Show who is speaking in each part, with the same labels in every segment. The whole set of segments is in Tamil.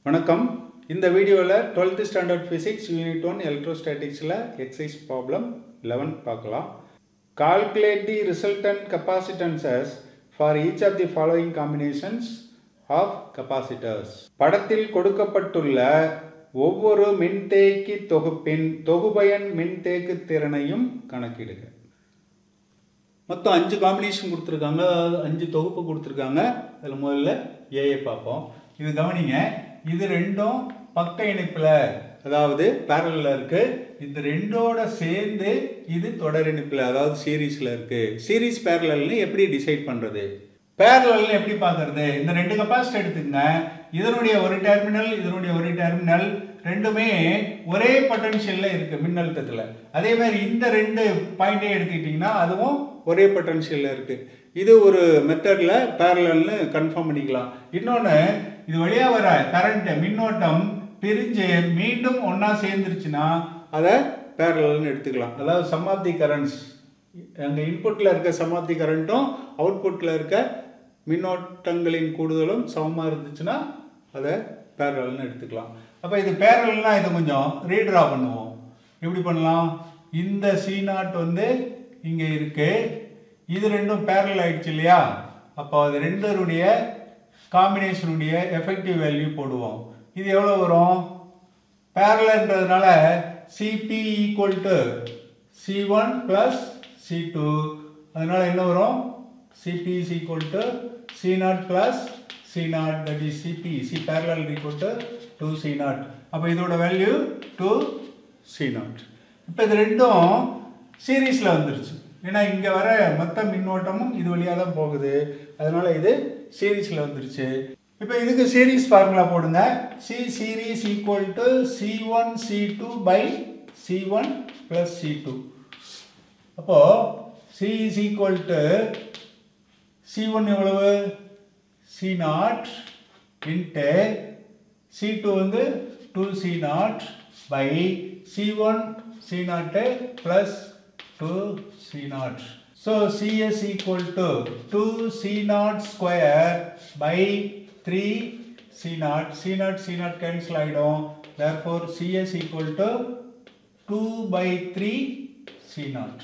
Speaker 1: வணக்கம் இந்த வீடியோவில் 12th standard physics unit one எலக்ட்ரோஸ்டாட்டிக்ஸில் எக்ஸசைஸ் ப்ராப்ளம் லெவன் பார்க்கலாம் calculate the resultant capacitances for each of the following combinations of capacitors படத்தில் கொடுக்கப்பட்டுள்ள ஒவ்வொரு மின்தேக்கி தொகுப்பின் தொகுபயன் மின்தேக்கு திறனையும் கணக்கிடுக மொத்தம் அஞ்சு காம்பினேஷன் கொடுத்துருக்காங்க அதாவது அஞ்சு தொகுப்பு கொடுத்துருக்காங்க அதில் முதல்ல ஏஐ பார்ப்போம் இது கவனிங்க இது ரெண்டும் பக்க இணைப்பில் அதாவது பேரலில் இருக்கு இந்த ரெண்டோட சேர்ந்து இது தொடர் இணைப்பில் அதாவது சீரீஸில் இருக்கு சீரீஸ் பேரலல்னு எப்படி டிசைட் பண்ணுறது பேரலல்னு எப்படி பார்க்கறது இந்த ரெண்டு கெப்பாசிட்டி எடுத்துங்க இதனுடைய ஒரு டெர்மினல் இதனுடைய ஒரு டெர்மினல் ரெண்டுமே ஒரே பொட்டன்ஷியல்ல இருக்கு மின்னழுத்தத்தில் அதே மாதிரி இந்த ரெண்டு பாயிண்டே எடுத்துக்கிட்டிங்கன்னா அதுவும் ஒரே பொட்டன்ஷியல்ல இருக்கு இது ஒரு மெத்தடில் பேரலல்னு கன்ஃபார்ம் பண்ணிக்கலாம் இன்னொன்று இது வழியாக வர கரண்ட் மின்னோட்டம் பிரிஞ்சு மீண்டும் ஒன்றா சேர்ந்துருச்சுன்னா அதை பேரலல்னு எடுத்துக்கலாம் அதாவது சம் ஆஃப் தி கரண்ட்ஸ் அங்கே இன்புட்டில் இருக்க சம் ஆஃப் தி கரண்ட்டும் அவுட்புட்டில் இருக்க மின்னோட்டங்களின் கூடுதலும் சமமாக இருந்துச்சுன்னா அதை பேரலல்னு எடுத்துக்கலாம் அப்போ இது பேரலல்னா இதை கொஞ்சம் ரீட்ரா பண்ணுவோம் எப்படி பண்ணலாம் இந்த சி நாட் வந்து இங்கே இருக்கு இது ரெண்டும் பேரல் ஆயிடுச்சு இல்லையா அப்போ அது ரெண்டருடைய காம்பினேஷனுடைய எஃபெக்டிவ் வேல்யூ போடுவோம் இது எவ்வளோ வரும் பேரலன்றதுனால CP equal to C one plus C two அதனால என்ன வரும் CP is equal to C naught plus C naught that is CP C parallel equal to two C naught அப்போ இதோட வேல்யூ டூ சி நாட் இப்போ இது ரெண்டும் சீரீஸில் வந்துருச்சு ஏன்னா இங்கே வர மொத்த மின்னோட்டமும் இது வழியாக தான் போகுது அதனால இது சீரீஸில் வந்துருச்சு இப்போ இதுக்கு சீரீஸ் ஃபார்முலா போடுங்க C series equal to C one C two by C one plus C two அப்போ C is equal to C one எவ்வளவு C naught into C two வந்து two C naught by C one C naught plus two C naught so CS equal to two C naught square by three C naught C naught C naught cancel ஆகிடும் therefore CS equal to two by three C naught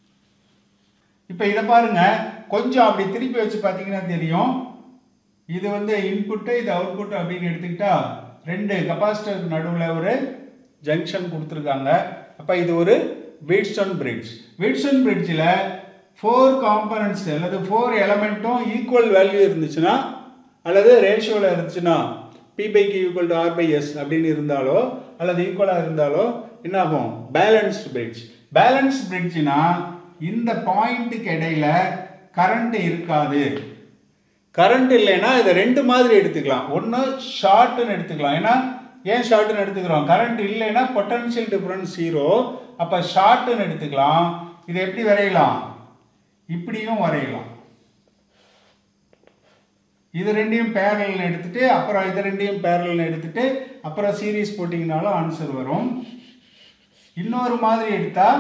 Speaker 1: இப்போ இதை பாருங்க கொஞ்சம் அப்படி திருப்பி வச்சு பார்த்தீங்கன்னா தெரியும் இது வந்து இன்புட்டு இது அவுட்புட் அப்படின்னு எடுத்துக்கிட்டா ரெண்டு கெப்பாசிட்டர் நடுவில் ஒரு ஜங்ஷன் கொடுத்துருக்காங்க அப்போ இது ஒரு வீட்ஸ்டோன் பிரிட்ஜ் வீட்ஸ்டோன் பிரிட்ஜில் ஃபோர் காம்பனன்ட்ஸ் அல்லது ஃபோர் எலமெண்ட்டும் ஈக்குவல் வேல்யூ இருந்துச்சுன்னா அல்லது ரேஷியோவில் இருந்துச்சுன்னா P by Q equal to R by S அப்படின்னு இருந்தாலோ அல்லது ஈக்குவலாக இருந்தாலோ என்ன ஆகும் பேலன்ஸ்டு பிரிட்ஜ் பேலன்ஸ் பிரிட்ஜ்னா இந்த பாயிண்ட்டுக்கு இடையில கரண்ட் இருக்காது கரண்ட் இல்லைன்னா இதை ரெண்டு மாதிரி எடுத்துக்கலாம் ஒன்று ஷார்ட்னு எடுத்துக்கலாம் ஏன்னா ஏன் ஷார்ட்னு எடுத்துக்கிறோம் கரண்ட் இல்லைன்னா பொட்டன்ஷியல் டிஃபரன்ஸ் ஜீரோ அப்போ ஷார்ட்னு எடுத்துக்கலாம் இதை எப்படி வரையலாம் இப்படியும் வரையலாம் இது ரெண்டையும் பேரல் எடுத்துட்டு அப்புறம் இது ரெண்டையும் பேரல் எடுத்துட்டு அப்புறம் சீரீஸ் போட்டிங்கனாலும் ஆன்சர் வரும் இன்னொரு மாதிரி எடுத்தா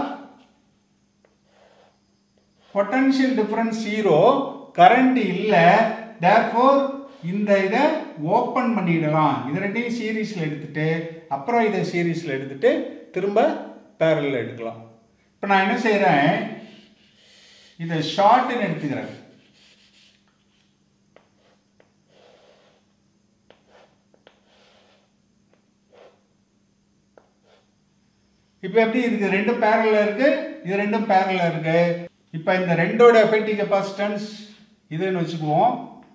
Speaker 1: பொட்டன்ஷியல் டிஃபரன்ஸ் ஜீரோ கரண்ட் இல்லை தேர்ஃபோர் இந்த இதை ஓப்பன் பண்ணிடலாம் இது ரெண்டையும் சீரீஸில் எடுத்துட்டு அப்புறம் இதை சீரீஸில் எடுத்துட்டு திரும்ப பேரலில் எடுக்கலாம் இப்போ நான் என்ன செய்கிறேன் இதை ஷார்ட்னு எடுத்துக்கிறேன் இப்போ எப்படி இருக்கு ரெண்டும் பேரலில் இருக்கு இது ரெண்டும் பேரலில் இருக்கு இப்போ இந்த ரெண்டோட எஃபெக்டிவ் கெப்பாசிட்டன்ஸ் இதுன்னு வச்சுக்குவோம்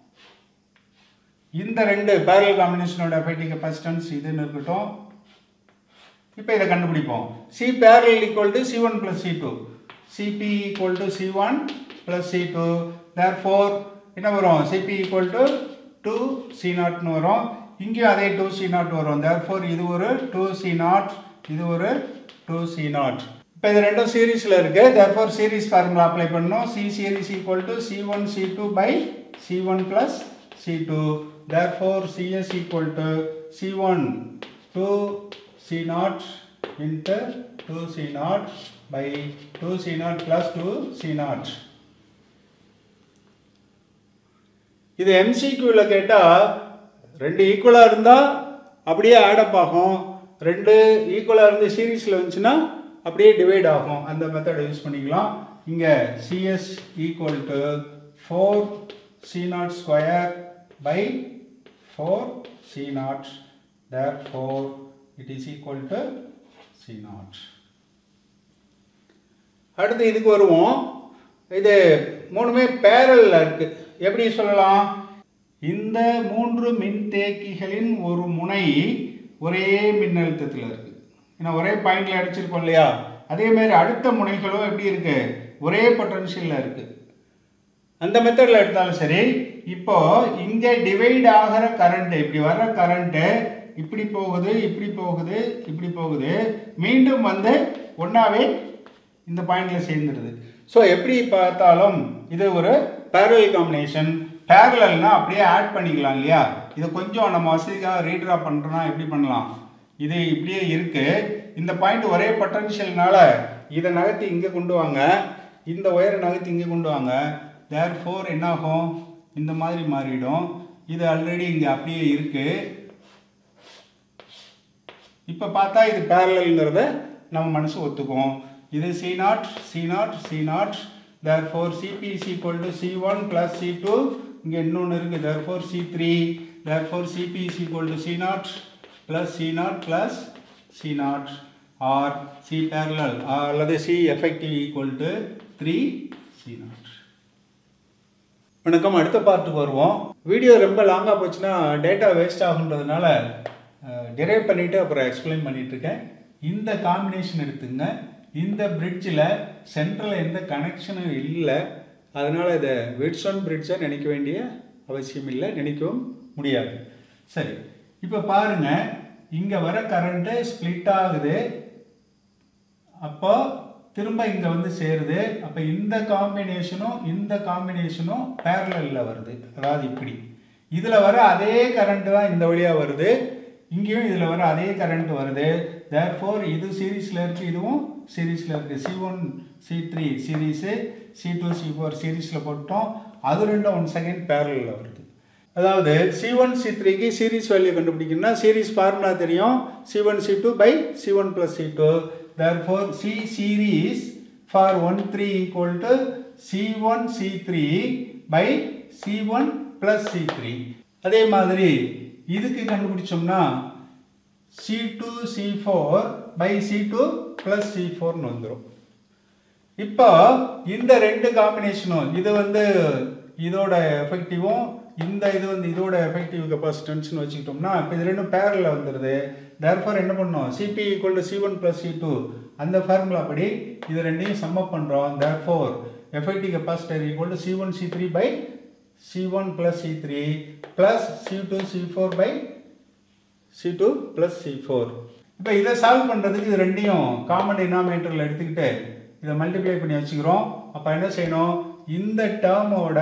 Speaker 1: இந்த ரெண்டு பேரல் காம்பினேஷனோட எஃபெக்டிவ் கெப்பாசிட்டன்ஸ் இதுன்னு இருக்கட்டும் இப்போ இதை கண்டுபிடிப்போம் C parallel equal to C one plus C two CP equal to C one plus C two therefore என்ன வரும் CP equal to two C நாட்னு வரும் இங்கேயும் அதே டூ சி நாட் வரும் தேர் ஃபோர் இது ஒரு டூ சி நாட் இது ஒரு டூ சி நாட் இப்போ இது ரெண்டும் சீரீஸில் இருக்கு தேர்ஃபோர் சீரீஸ் ஃபார்முலா அப்ளை பண்ணோம் C series equal to C one C two by C one plus C two therefore CS equal to C one two C naught into two C naught by two C naught plus two C naught இது எம்சிக்யூவில் கேட்டால் ரெண்டு ஈக்குவலாக இருந்தால் அப்படியே ஆடப் ஆகும் ரெண்டு ஈக்குவலாக இருந்து சீரீஸில் வந்துச்சுன்னா அப்படியே டிவைட் ஆகும் அந்த மெத்தடை யூஸ் பண்ணிக்கலாம் இங்கே CS equal to four C naught square by four C naught therefore it is equal to C naught அடுத்து இதுக்கு வருவோம் இது மூணுமே பேரலில் இருக்கு எப்படி சொல்லலாம் இந்த மூன்று மின்தேக்கிகளின் ஒரு முனை ஒரே மின்னழுத்தத்தில் இருக்கு ஏன்னா ஒரே பாயிண்ட்ல அடிச்சிருக்கோம் இல்லையா அதே மாதிரி அடுத்த முனைகளும் எப்படி இருக்கு ஒரே பொட்டன்ஷியலில் இருக்கு அந்த மெத்தடில் எடுத்தாலும் சரி இப்போ இங்கே டிவைட் ஆகிற கரண்ட் இப்படி வர்ற கரண்ட்டு இப்படி போகுது இப்படி போகுது இப்படி போகுது மீண்டும் வந்து ஒன்றாவே இந்த பாயிண்ட்ல சேர்ந்துடுது ஸோ எப்படி பார்த்தாலும் இது ஒரு பேரல் காம்பினேஷன் பேரலல்னா அப்படியே ஆட் பண்ணிக்கலாம் இல்லையா இது கொஞ்சம் நம்ம வசதிக்காக ரீட்ரா பண்ணுறோன்னா எப்படி பண்ணலாம் இது இப்படியே இருக்கு இந்த பாயிண்ட் ஒரே பொட்டன்ஷியல்னால இதை நகர்த்தி இங்கே கொண்டு வாங்க இந்த ஒயரை நகர்த்தி இங்கே கொண்டு வாங்க தேர் ஃபோர் என்னாகும் இந்த மாதிரி மாறிடும் இது ஆல்ரெடி இங்கே அப்படியே இருக்கு இப்போ பார்த்தா இது பேரலல்ங்கிறத நம்ம மனசு ஒத்துக்கும் இது C naught C naught C naught therefore CP is equal to C one plus C two இங்கே இன்னொன்று இருக்குது therefore C three therefore CP is equal to C naught plus C naught plus C naught or C parallel அல்லது C effective equal to three C naught வணக்கம் அடுத்த பார்ட்டுக்கு வருவோம் வீடியோ ரொம்ப லாங்காக போச்சுன்னா டேட்டா வேஸ்ட் ஆகுன்றதுனால டிரைவ் பண்ணிவிட்டு அப்புறம் எக்ஸ்பிளைன் பண்ணிட்டு இருக்கேன் இந்த காம்பினேஷன் எடுத்துங்க இந்த பிரிட்ஜில் சென்ட்ரலில் எந்த கனெக்ஷனும் இல்லை அதனால் இதை விட்ஸோன் பிரிட்ஜை நினைக்க வேண்டிய அவசியம் இல்லை நினைக்கவும் முடியாது சரி இப்போ பாருங்க இங்கே வர கரண்ட்டு ஸ்ப்ளிட் ஆகுது அப்போ திரும்ப இங்கே வந்து சேருது அப்போ இந்த காம்பினேஷனும் இந்த காம்பினேஷனும் பேரலில் வருது அதாவது இப்படி இதில் வர அதே கரண்ட் தான் இந்த வழியாக வருது இங்கேயும் இதில் வர அதே கரண்ட் வருது தேர் ஃபோர் இது சீரீஸில் இருக்குது இதுவும் சீரீஸில் இருக்குது C one C three series C two C four சீரீஸில் போட்டோம் அது ரெண்டும் ஒன் செகண்ட் பேரலில் வருது அதாவது சி ஒன் சி த்ரீக்கு சீரீஸ் வேல்யூ கண்டுபிடிக்கணும்னா சீரீஸ் ஃபார்முலா தெரியும் C one C two by C one plus C two therefore C series for one three equal to C one C three by C one plus C three அதே மாதிரி இதுக்கு கண்டுபிடிச்சோம்னா C two C four by C two plus C ஃபோர்னு வந்துடும் இப்போ இந்த ரெண்டு காம்பினேஷனும் இது வந்து இதோட எஃபெக்டிவும் இந்த இது வந்து இதோட எஃபெக்டிவ் கெப்பாசிட்டன்ஸ்னு வச்சுக்கிட்டோம்னா இப்போ இது ரெண்டும் பேரலில் வந்துடுது தேர்ஃபார் என்ன பண்ணோம் CP equal to C one plus C two அந்த ஃபார்முலா படி இது ரெண்டையும் சம்மப் பண்ணுறோம் therefore effective capacitor equal to C one C three by C one plus C three plus C two C four by C two plus C four இப்போ இதை சால்வ் பண்ணுறதுக்கு இது ரெண்டையும் காமன் டினாமினேட்டரில் எடுத்துக்கிட்டு இதை மல்டிப்ளை பண்ணி வச்சுக்கிறோம் அப்போ என்ன செய்யணும் இந்த டேர்மோட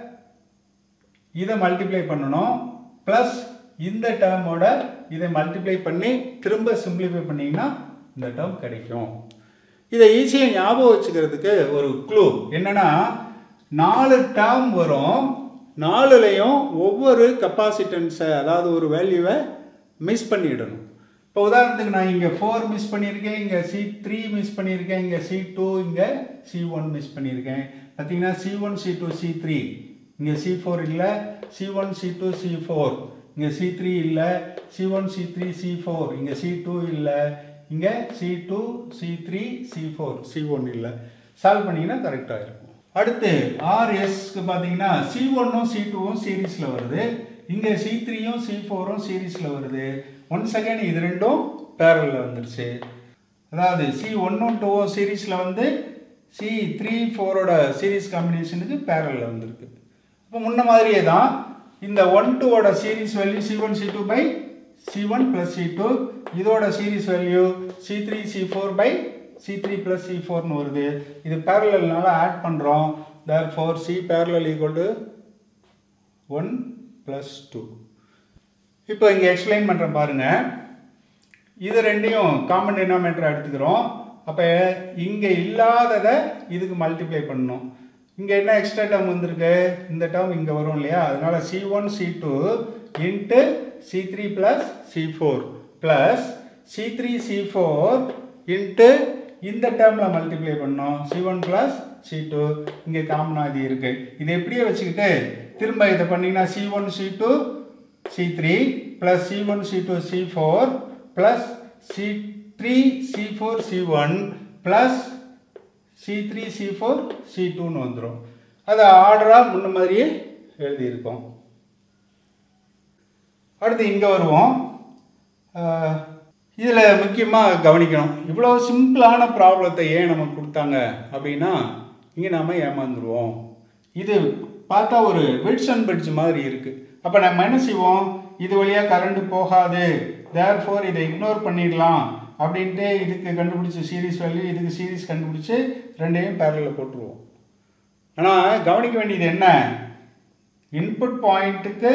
Speaker 1: இதை மல்டிப்ளை பண்ணணும் ப்ளஸ் இந்த டேர்மோட இதை மல்டிப்ளை பண்ணி திரும்ப சிம்பிளிஃபை பண்ணிங்கன்னா இந்த டேர்ம் கிடைக்கும் இதை ஈஸியாக ஞாபகம் வச்சுக்கிறதுக்கு ஒரு க்ளூ என்னன்னா நாலு டேர்ம் வரும் நாலுலையும் ஒவ்வொரு கெப்பாசிட்டன்ஸை அதாவது ஒரு வேல்யூவை மிஸ் பண்ணிடணும் இப்போ உதாரணத்துக்கு நான் இங்கே ஃபோர் மிஸ் பண்ணியிருக்கேன் இங்கே சி த்ரீ மிஸ் பண்ணியிருக்கேன் இங்கே சி டூ இங்கே சி ஒன் மிஸ் பண்ணியிருக்கேன் பார்த்தீங்கன்னா C one C two C three இங்கே சி ஃபோர் இல்லை C one C two C four இங்கே சி த்ரீ இல்லை C one C three C four இங்கே சி டூ இல்லை இங்கே C two C three C four C one இல்லை சால்வ் பண்ணிங்கன்னா கரெக்டாக இருக்கும் அடுத்து ஆர்எஸ்க்கு பார்த்தீங்கன்னா சி ஒன்னும் சி டூவும் சீரீஸில் வருது இங்கே சி த்ரீயும் சி ஃபோரும் சீரீஸில் வருது ஒன் செகண்ட் இது ரெண்டும் பேரலில் வந்துருச்சு அதாவது சி ஒன்னும் டூவும் சீரீஸில் வந்து சி த்ரீ ஃபோரோட சீரீஸ் காம்பினேஷனுக்கு பேரலில் வந்திருக்கு அப்போ முன்ன மாதிரியே தான் இந்த ஒன் டூவோட series value C one C two by C one plus C two இதோட series value C three C four by C three plus C ஃபோர்னு வருது இது பேரலல்னால ஆட் பண்ணுறோம் therefore C parallel equal to one plus two இப்போ இங்கே எக்ஸ்பிளைன் பண்ணுறேன் பாருங்கள் இது ரெண்டையும் காமன் டினாமினேட்டர் எடுத்துக்கிறோம் அப்போ இங்கே இல்லாததை இதுக்கு மல்டிப்ளை பண்ணணும் இங்கே என்ன எக்ஸ்ட்ரா டேர்ம் வந்திருக்கு இந்த டேர்ம் இங்கே வரும் இல்லையா அதனால C one C two into C three plus C four plus C three C four into இந்த டேர்மில் மல்டிப்ளை பண்ணோம் C one plus C two இங்கே காமனாக இது இருக்குது இதை எப்படியே வச்சுக்கிட்டு திரும்ப இதை பண்ணிங்கன்னா C one C two C three plus C one C two C four plus C three C four C one plus C three C four C டூன்னு வந்துடும் அதை ஆர்டராக முன்ன மாதிரியே எழுதியிருக்கோம் அடுத்து இங்கே வருவோம் இதில் முக்கியமாக கவனிக்கணும் இவ்வளோ சிம்பிளான ப்ராப்ளத்தை ஏன் நமக்கு கொடுத்தாங்க அப்படின்னா இங்கே நாம் ஏமாந்துருவோம் இது பார்த்தா ஒரு விட்ஸ் அண்ட் பிரிட்ஜ் மாதிரி இருக்குது அப்போ நம்ம என்ன செய்வோம் இது வழியாக கரண்ட் போகாது தேர் ஃபோர் இதை இக்னோர் பண்ணிடலாம் அப்படின்ட்டு இதுக்கு கண்டுபிடிச்ச சீரிஸ் வேல்யூ இதுக்கு சீரிஸ் கண்டுபிடிச்சி ரெண்டையும் பேரலில் போட்டுருவோம் ஆனால் கவனிக்க வேண்டியது என்ன இன்புட் பாயிண்ட்டுக்கு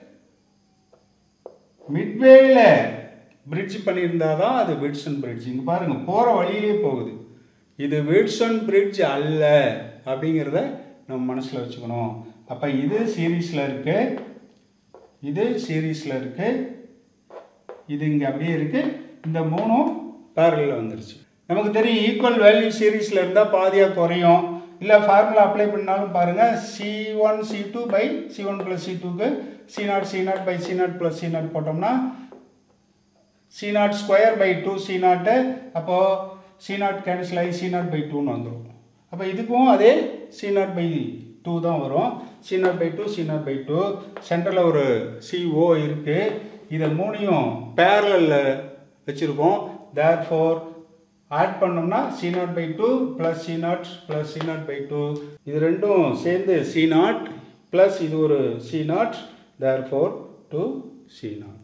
Speaker 1: மிட்வேல பிரிட்ஜ் பண்ணியிருந்தா தான் அது விட்சன் பிரிட்ஜ் இங்கே பாருங்கள் போகிற வழியிலே போகுது இது விட்சன் பிரிட்ஜ் அல்ல அப்படிங்கிறத நம்ம மனசில் வச்சுக்கணும் அப்போ இது சீரீஸில் இருக்கு இது சீரீஸில் இருக்கு இது இங்கே அப்படியே இருக்கு இந்த மூணும் பேரலில் வந்துருச்சு நமக்கு தெரியும் ஈக்குவல் வேல்யூ சீரீஸில் இருந்தால் பாதியாக குறையும் இல்லை ஃபார்முலா அப்ளை பண்ணாலும் பாருங்கள் C one C two by C one plus C டூக்கு C naught C naught by C naught plus C naught போட்டோம்னா C naught square by two C naught அப்போது சி நாட் கேன்சல் ஆகி சி நாட் பை டூன்னு வந்துடும் அப்போ இதுக்கும் அதே சி நாட் பை டூ தான் வரும் C naught by two C naught by two சென்டரில் ஒரு சிஓ இருக்குது இதை மூணையும் பேரலில் வச்சுருக்கோம் தேர் ஃபோர் ஆட் பண்ணோம்னா C naught by two plus C naught plus C naught by two இது ரெண்டும் சேர்ந்து சி நாட் ப்ளஸ் இது ஒரு C naught therefore two C not